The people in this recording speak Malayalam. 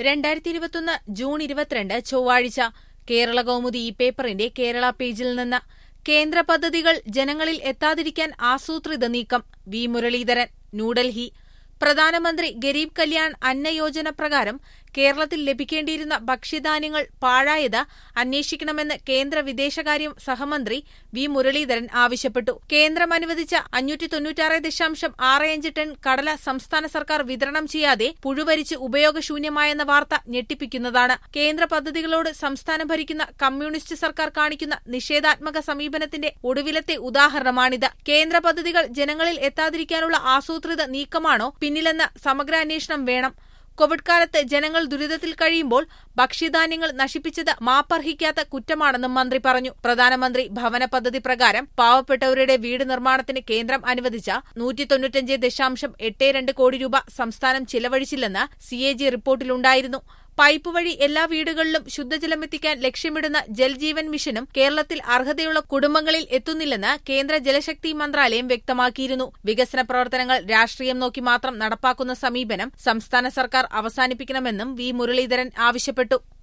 രണ്ടായിരത്തി ഇരുപത്തൊന്ന് ജൂൺ ഇരുപത്തിരണ്ട് ചൊവ്വാഴ്ച കേരള കൗമുദി ഈ പേപ്പറിന്റെ കേരള പേജിൽ നിന്ന് കേന്ദ്ര പദ്ധതികൾ ജനങ്ങളിൽ എത്താതിരിക്കാൻ ആസൂത്രിത നീക്കം വി മുരളീധരൻ ന്യൂഡൽഹി പ്രധാനമന്ത്രി ഗരീബ് കല്യാൺ അന്ന യോജന പ്രകാരം കേരളത്തിൽ ലഭിക്കേണ്ടിയിരുന്ന ഭക്ഷ്യധാന്യങ്ങൾ പാഴായത് അന്വേഷിക്കണമെന്ന് കേന്ദ്ര വിദേശകാര്യ സഹമന്ത്രി വി മുരളീധരൻ ആവശ്യപ്പെട്ടു കേന്ദ്രം അനുവദിച്ച അഞ്ഞൂറ്റി തൊണ്ണൂറ്റാറ് ദശാംശം ആറ് അഞ്ച് ടൺ കടല സംസ്ഥാന സർക്കാർ വിതരണം ചെയ്യാതെ പുഴുവരിച്ച് ഉപയോഗശൂന്യമായെന്ന വാർത്ത ഞെട്ടിപ്പിക്കുന്നതാണ് കേന്ദ്ര പദ്ധതികളോട് സംസ്ഥാനം ഭരിക്കുന്ന കമ്മ്യൂണിസ്റ്റ് സർക്കാർ കാണിക്കുന്ന നിഷേധാത്മക സമീപനത്തിന്റെ ഒടുവിലത്തെ ഉദാഹരണമാണിത് കേന്ദ്ര പദ്ധതികൾ ജനങ്ങളിൽ എത്താതിരിക്കാനുള്ള ആസൂത്രിത നീക്കമാണോ പിന്നിലെന്ന സമഗ്ര അന്വേഷണം വേണം കോവിഡ് കാലത്ത് ജനങ്ങൾ ദുരിതത്തിൽ കഴിയുമ്പോൾ ഭക്ഷ്യധാന്യങ്ങൾ നശിപ്പിച്ചത് മാപ്പർഹിക്കാത്ത കുറ്റമാണെന്നും മന്ത്രി പറഞ്ഞു പ്രധാനമന്ത്രി ഭവന പദ്ധതി പ്രകാരം പാവപ്പെട്ടവരുടെ വീട് നിർമ്മാണത്തിന് കേന്ദ്രം അനുവദിച്ച നൂറ്റി തൊണ്ണൂറ്റഞ്ച് ദശാംശം എട്ട് രണ്ട് കോടി രൂപ സംസ്ഥാനം ചിലവഴിച്ചില്ലെന്ന് സി എ ജി റിപ്പോർട്ടിലുണ്ടായിരുന്നു പൈപ്പ് വഴി എല്ലാ വീടുകളിലും ശുദ്ധജലമെത്തിക്കാൻ ലക്ഷ്യമിടുന്ന ജൽജീവൻ മിഷനും കേരളത്തിൽ അർഹതയുള്ള കുടുംബങ്ങളിൽ എത്തുന്നില്ലെന്ന് കേന്ദ്ര ജലശക്തി മന്ത്രാലയം വ്യക്തമാക്കിയിരുന്നു വികസന പ്രവർത്തനങ്ങൾ രാഷ്ട്രീയം നോക്കി മാത്രം നടപ്പാക്കുന്ന സമീപനം സംസ്ഥാന സർക്കാർ അവസാനിപ്പിക്കണമെന്നും വി മുരളീധരൻ ആവശ്യപ്പെട്ടു